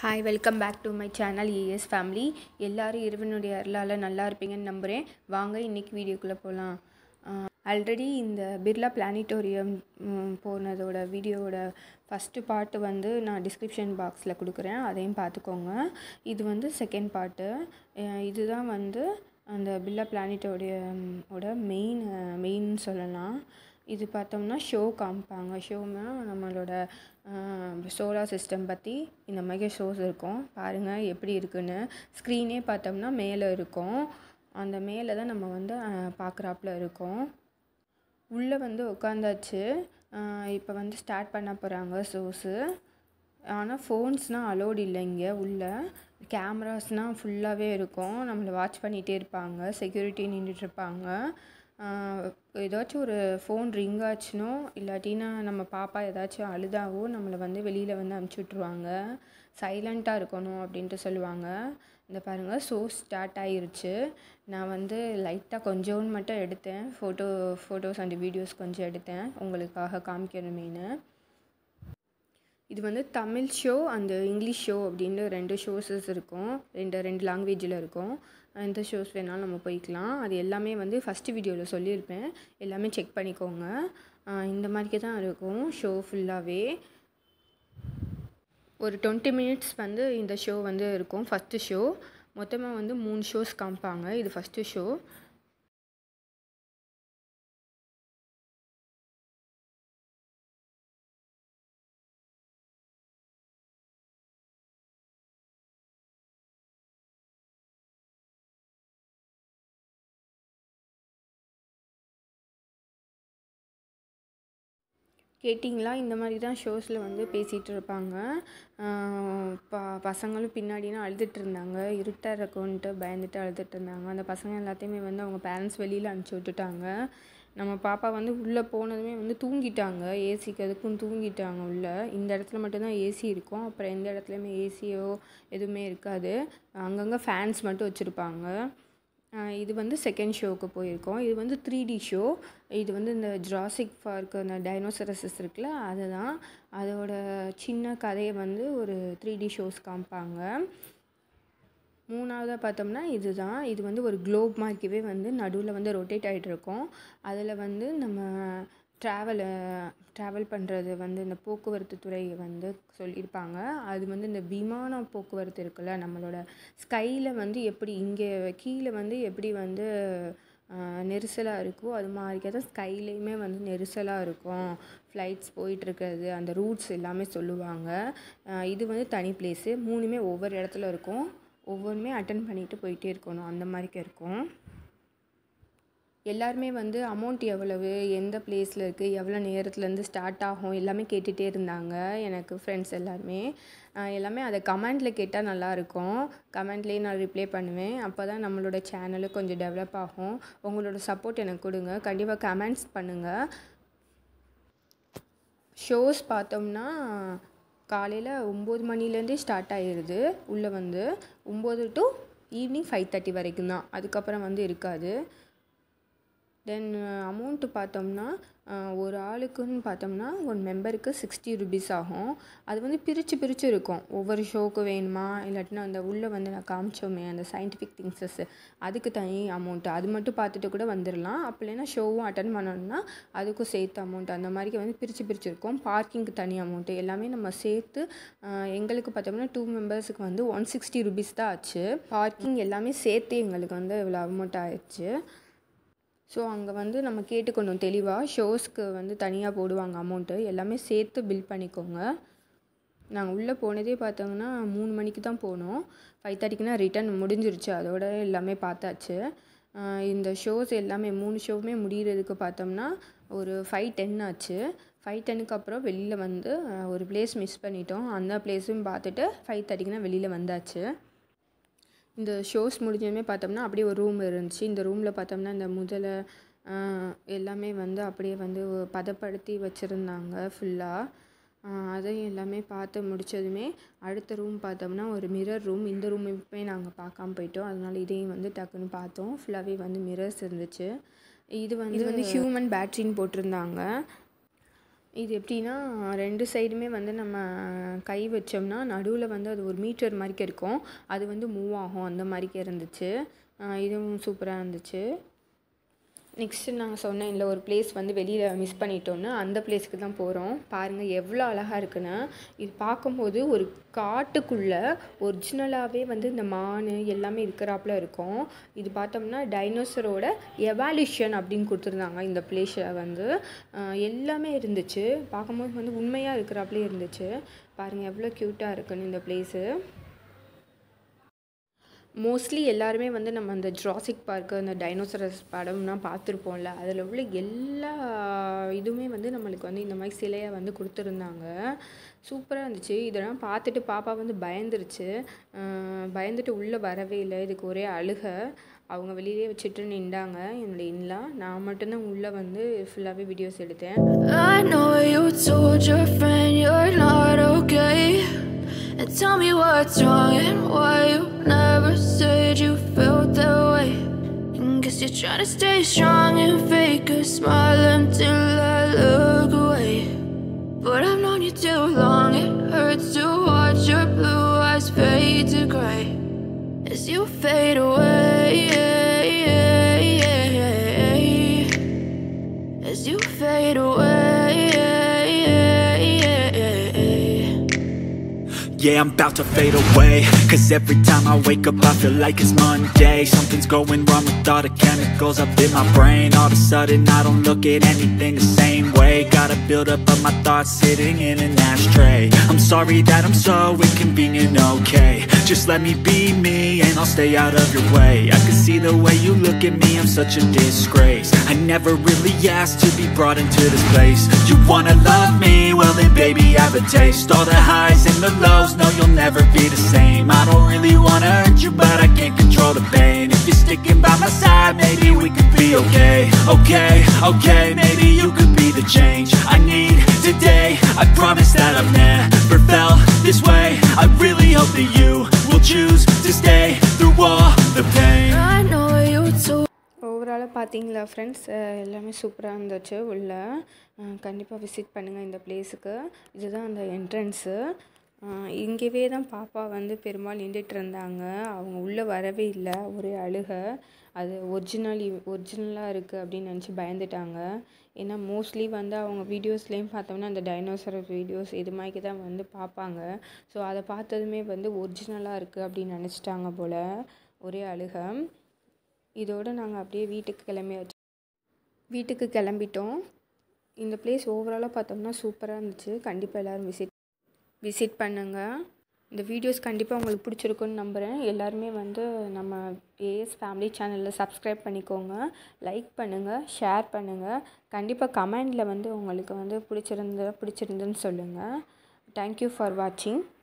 Hi welcome back to my channel AS family எல்லாரும் இறைவனுடைய அருளால் நல்லா இருப்பீங்கன்னு நம்புகிறேன் வாங்க இன்றைக்கி வீடியோக்குள்ளே போகலாம் ஆல்ரெடி இந்த பிர்லா பிளானிட்டோரியம் போனதோட வீடியோவோட ஃபஸ்ட்டு பார்ட்டு வந்து நான் டிஸ்கிரிப்ஷன் பாக்ஸில் கொடுக்குறேன் அதையும் பார்த்துக்கோங்க இது வந்து செகண்ட் பார்ட்டு இதுதான் வந்து அந்த பிர்லா பிளானிட்டோரியம் ஓட மெயின் மெயின் சொல்லலாம் இது பார்த்தோம்னா ஷோ காமிப்பாங்க ஷோனா நம்மளோட சோலார் சிஸ்டம் பற்றி இந்த மாதிரி ஷோஸ் இருக்கும் பாருங்கள் எப்படி இருக்குன்னு ஸ்க்ரீனே பார்த்தோம்னா மேலே இருக்கும் அந்த மேலே தான் நம்ம வந்து பார்க்குறாப்புல இருக்கோம் உள்ளே வந்து உட்காந்தாச்சு இப்போ வந்து ஸ்டார்ட் பண்ண போகிறாங்க ஷோஸு ஆனால் ஃபோன்ஸ்னால் அலோடு இல்லை இங்கே உள்ளே கேமராஸ்னால் ஃபுல்லாகவே இருக்கும் நம்மளை வாட்ச் பண்ணிகிட்டே இருப்பாங்க செக்யூரிட்டி நின்றுட்டுருப்பாங்க ஏதாச்சும் ஒரு ஃபோன் ரிங் ஆச்சுனோ இல்லாட்டினா நம்ம பாப்பா ஏதாச்சும் அழுதாவோ நம்மளை வந்து வெளியில் வந்து அனுப்பிச்சி விட்ருவாங்க சைலண்ட்டாக இருக்கணும் அப்படின்ட்டு சொல்லுவாங்க இந்த பாருங்கள் ஷோ ஸ்டார்ட் ஆகிருச்சு நான் வந்து லைட்டாக கொஞ்சோன்னு மட்டும் எடுத்தேன் ஃபோட்டோ ஃபோட்டோஸ் அண்ட் வீடியோஸ் கொஞ்சம் எடுத்தேன் உங்களுக்காக காமிக்கணுமேனு இது வந்து தமிழ் ஷோ அந்த இங்கிலீஷ் ஷோ அப்படின்னு ரெண்டு ஷோஸஸ் இருக்கும் ரெண்டு ரெண்டு லாங்குவேஜில் இருக்கும் எந்த ஷோஸ் வேணாலும் நம்ம போய்க்கலாம் அது எல்லாமே வந்து ஃபஸ்ட்டு வீடியோவில் சொல்லியிருப்பேன் எல்லாமே செக் பண்ணிக்கோங்க இந்த மாதிரிக்கே தான் இருக்கும் ஷோ ஃபுல்லாகவே ஒரு டுவெண்ட்டி மினிட்ஸ் வந்து இந்த ஷோ வந்து இருக்கும் ஃபஸ்ட்டு ஷோ மொத்தமாக வந்து மூணு ஷோஸ் காமிப்பாங்க இது ஃபஸ்ட்டு ஷோ கேட்டிங்களா இந்த மாதிரி தான் ஷோஸில் வந்து பேசிகிட்டு இருப்பாங்க ப பசங்களும் பின்னாடினா அழுதுட்டு இருந்தாங்க இருட்டாக இருக்கும்ன்ட்டு பயந்துட்டு அழுதுட்டு இருந்தாங்க அந்த பசங்க எல்லாத்தையுமே வந்து அவங்க பேரண்ட்ஸ் வெளியில் அனுப்பிச்சி விட்டுட்டாங்க நம்ம பாப்பா வந்து உள்ளே போனதுமே வந்து தூங்கிட்டாங்க ஏசிக்கு அதுக்கும் தூங்கிட்டாங்க உள்ளே இந்த இடத்துல மட்டும்தான் ஏசி இருக்கும் அப்புறம் எந்த இடத்துலையுமே ஏசியோ எதுவுமே இருக்காது அங்கங்கே ஃபேன்ஸ் மட்டும் வச்சுருப்பாங்க இது வந்து செகண்ட் ஷோவுக்கு போயிருக்கோம் இது வந்து த்ரீ டி ஷோ இது வந்து இந்த ஜுராசிக் பார்க் அந்த டைனோசரஸஸ் இருக்குல்ல அதுதான் அதோட சின்ன கதையை வந்து ஒரு த்ரீ டி ஷோஸ் காமிப்பாங்க மூணாவதாக பார்த்தோம்னா இதுதான் இது வந்து ஒரு குளோப் மாதிரிக்கவே வந்து நடுவில் வந்து ரொட்டேட் ஆகிட்டு இருக்கும் அதில் வந்து நம்ம ட்ராவலை ட்ராவல் பண்ணுறது வந்து இந்த போக்குவரத்து துறை வந்து சொல்லியிருப்பாங்க அது வந்து இந்த விமான போக்குவரத்து இருக்குல்ல நம்மளோட ஸ்கையில் வந்து எப்படி இங்கே கீழே வந்து எப்படி வந்து நெரிசலாக இருக்கோ அது மாதிரிக்கே தான் ஸ்கைலேயுமே வந்து நெரிசலாக இருக்கும் ஃப்ளைட்ஸ் போயிட்டுருக்கிறது அந்த ரூட்ஸ் எல்லாமே சொல்லுவாங்க இது வந்து தனி பிளேஸு மூணுமே ஒவ்வொரு இடத்துல இருக்கும் ஒவ்வொன்றுமே அட்டன் பண்ணிவிட்டு போயிட்டே இருக்கணும் அந்த மாதிரிக்க இருக்கும் எல்லாருமே வந்து அமௌண்ட் எவ்வளவு எந்த பிளேஸில் இருக்குது எவ்வளோ நேரத்துலேருந்து ஸ்டார்ட் ஆகும் எல்லாமே கேட்டுகிட்டே இருந்தாங்க எனக்கு ஃப்ரெண்ட்ஸ் எல்லாருமே எல்லாமே அதை கமெண்டில் கேட்டால் நல்லாயிருக்கும் கமெண்ட்லேயே நான் ரிப்ளை பண்ணுவேன் அப்போ தான் நம்மளோட சேனலு கொஞ்சம் டெவலப் ஆகும் உங்களோட சப்போர்ட் எனக்கு கொடுங்க கண்டிப்பாக கமெண்ட்ஸ் பண்ணுங்கள் ஷோஸ் பார்த்தோம்னா காலையில் ஒம்பது மணிலேருந்தே ஸ்டார்ட் ஆகிடுது உள்ளே வந்து ஒம்பது டு ஈவினிங் ஃபைவ் தேர்ட்டி வரைக்கும் தான் அதுக்கப்புறம் வந்து இருக்காது தென் அமௌண்ட்டு பார்த்தோம்னா ஒரு ஆளுக்குன்னு பார்த்தோம்னா ஒன் மெம்பருக்கு சிக்ஸ்டி ருபீஸ் ஆகும் அது வந்து பிரித்து பிரித்து இருக்கும் ஒவ்வொரு ஷோக்கு வேணுமா இல்லாட்டினா அந்த உள்ளே வந்து நான் காமிச்சோமே அந்த சயின்டிஃபிக் திங்ஸஸ் அதுக்கு தனி அமௌண்ட்டு அது மட்டும் பார்த்துட்டு கூட வந்துடலாம் அப்படி இல்லைன்னா ஷோவும் அட்டன் பண்ணணும்னா அதுக்கும் சேர்த்து அமௌண்ட் அந்த மாதிரி வந்து பிரித்து பிரித்து இருக்கும் பார்க்கிங்க்கு தனி அமௌண்ட்டு எல்லாமே நம்ம சேர்த்து எங்களுக்கு பார்த்தோம்னா டூ மெம்பர்ஸுக்கு வந்து ஒன் சிக்ஸ்டி ருபீஸ் தான் ஆச்சு பார்க்கிங் எல்லாமே சேர்த்து எங்களுக்கு வந்து இவ்வளோ அமௌண்ட் ஆயிடுச்சு ஸோ அங்கே வந்து நம்ம கேட்டுக்கணும் தெளிவாக ஷோஸ்க்கு வந்து தனியாக போடுவாங்க அமௌண்ட்டு எல்லாமே சேர்த்து பில் பண்ணிக்கோங்க நாங்கள் உள்ளே போனதே பார்த்தோங்கன்னா மூணு மணிக்கு தான் போனோம் ஃபைவ் தேர்ட்டிக்குனா ரிட்டன் முடிஞ்சிருச்சு அதோட எல்லாமே பார்த்தாச்சு இந்த ஷோஸ் எல்லாமே மூணு ஷோவுமே முடிகிறதுக்கு பார்த்தோம்னா ஒரு ஃபைவ் டென் ஆச்சு ஃபைவ் டென்னுக்கு அப்புறம் வெளியில் வந்து ஒரு பிளேஸ் மிஸ் பண்ணிட்டோம் அந்த பிளேஸும் பார்த்துட்டு ஃபைவ் தேர்ட்டிக்குனா வெளியில் வந்தாச்சு இந்த ஷோஸ் முடிஞ்சதுமே பார்த்தோம்னா அப்படியே ஒரு ரூம் இருந்துச்சு இந்த ரூமில் பார்த்தோம்னா இந்த முதலை எல்லாமே வந்து அப்படியே வந்து பதப்படுத்தி வச்சுருந்தாங்க ஃபுல்லாக அதையும் எல்லாமே பார்த்து முடித்ததுமே அடுத்த ரூம் பார்த்தோம்னா ஒரு மிரர் ரூம் இந்த ரூமுமே நாங்கள் பார்க்காம போயிட்டோம் அதனால இதையும் வந்து டக்குன்னு பார்த்தோம் ஃபுல்லாகவே வந்து மிரர்ஸ் இருந்துச்சு இது வந்து இது வந்து ஹியூமன் பேட்ரின்னு போட்டிருந்தாங்க இது எப்படின்னா ரெண்டு சைடுமே வந்து நம்ம கை வச்சோம்னா நடுவில் வந்து அது ஒரு மீட்டர் மாதிரிக்கு இருக்கும் அது வந்து மூவ் ஆகும் அந்த மாதிரிக்கு இருந்துச்சு ஆஹ் இதுவும் சூப்பராக இருந்துச்சு நெக்ஸ்ட்டு நாங்கள் சொன்னேன் இல்லை ஒரு பிளேஸ் வந்து வெளியில் மிஸ் பண்ணிட்டோன்னு அந்த பிளேஸ்க்கு தான் போகிறோம் பாருங்கள் எவ்வளோ அழகாக இருக்குன்னு இது பார்க்கும்போது ஒரு காட்டுக்குள்ளே ஒரிஜினலாகவே வந்து இந்த மான் எல்லாமே இருக்கிறாப்புல இருக்கும் இது பார்த்தோம்னா டைனோசரோட எவால்யூஷன் அப்படின்னு கொடுத்துருந்தாங்க இந்த பிளேஸில் வந்து ஆஹ் எல்லாமே இருந்துச்சு பார்க்கும்போது வந்து உண்மையாக இருக்கிறாப்புலே இருந்துச்சு பாருங்கள் எவ்வளோ க்யூட்டாக இருக்குன்னு இந்த பிளேஸு மோஸ்ட்லி எல்லாருமே வந்து நம்ம அந்த ஜுராசிக் பார்க்கு அந்த டைனோசரஸ் படம்லாம் பார்த்துருப்போம்ல அதில் உள்ள எல்லா இதுவுமே வந்து நம்மளுக்கு வந்து இந்த மாதிரி சிலையை வந்து கொடுத்துருந்தாங்க சூப்பராக இருந்துச்சு இதெல்லாம் பார்த்துட்டு பாப்பா வந்து பயந்துருச்சு அஹ் பயந்துட்டு உள்ளே வரவே இல்லை இதுக்கு ஒரே அழுக அவங்க வெளியிலே வச்சுட்டு நின்றாங்க என்னுடைய இன்லா நான் மட்டும்தான் உள்ளே வந்து ஃபுல்லாகவே வீடியோஸ் எடுத்தேன் I know you told your friend you're not okay. And tell me what's wrong and why you never said you felt that way. And guess you're trying to stay strong and fake a smile until I look away. But I've known you too long, it hurts to watch your blue eyes fade to gray as you fade away. As you fade away. Yeah, I'm about to fade away Cause every time I wake up I feel like it's Monday Something's going wrong with all the chemicals up in my brain All of a sudden I don't look at anything the same way Gotta build up of my thoughts sitting in an ashtray I'm sorry that I'm so inconvenient, okay Just let me be me and I'll stay out of your way I can see the way you look at me, I'm such a disgrace I never really asked to be brought into this place You wanna love me? Well then baby have a taste All the highs and the lows, no you'll never be the same I don't really wanna hurt you but I can't control the pain If you're sticking by my side, maybe we could be okay Okay, okay, maybe you could be the change I need today I promise that I've never felt this way I really hope that you will choose to stay through all the pain I know you told ஓவராலாக பார்த்தீங்களா friends எல்லாமே சூப்பராக இருந்துச்சு உள்ள கண்டிப்பாக visit பண்ணுங்கள் இந்த பிளேஸுக்கு இதுதான் அந்த என்ட்ரன்ஸு இங்கேவே தான் பாப்பா வந்து பெரும்பாலும் நின்றுட்டு இருந்தாங்க அவங்க உள்ளே வரவே இல்லை ஒரே அழுக அது ஒரிஜினல் ஒரிஜினலாக இருக்குது அப்படின்னு நினச்சி பயந்துட்டாங்க ஏன்னா மோஸ்ட்லி வந்து அவங்க வீடியோஸ்லேயும் பார்த்தோம்னா அந்த டைனோசர் வீடியோஸ் இது மாதிரி தான் வந்து பார்ப்பாங்க ஸோ அதை பார்த்ததுமே வந்து ஒரிஜினலாக இருக்குது அப்படின்னு நினச்சிட்டாங்க போல் ஒரே அழுக இதோடு நாங்கள் அப்படியே வீட்டுக்கு கிளம்பியாச்சு வீட்டுக்கு கிளம்பிட்டோம் இந்த பிளேஸ் ஓவராலாக பார்த்தோம்னா சூப்பராக இருந்துச்சு கண்டிப்பாக எல்லோரும் விசிட் விசிட் பண்ணுங்கள் இந்த வீடியோஸ் கண்டிப்பாக உங்களுக்கு பிடிச்சிருக்குன்னு நம்புகிறேன் எல்லாருமே வந்து நம்ம ஏஎஸ் ஃபேமிலி சேனலில் சப்ஸ்கிரைப் பண்ணிக்கோங்க லைக் பண்ணுங்கள் ஷேர் பண்ணுங்கள் கண்டிப்பாக கமெண்டில் வந்து உங்களுக்கு வந்து பிடிச்சிருந்த பிடிச்சிருந்துன்னு சொல்லுங்கள் தேங்க்யூ ஃபார் வாட்சிங்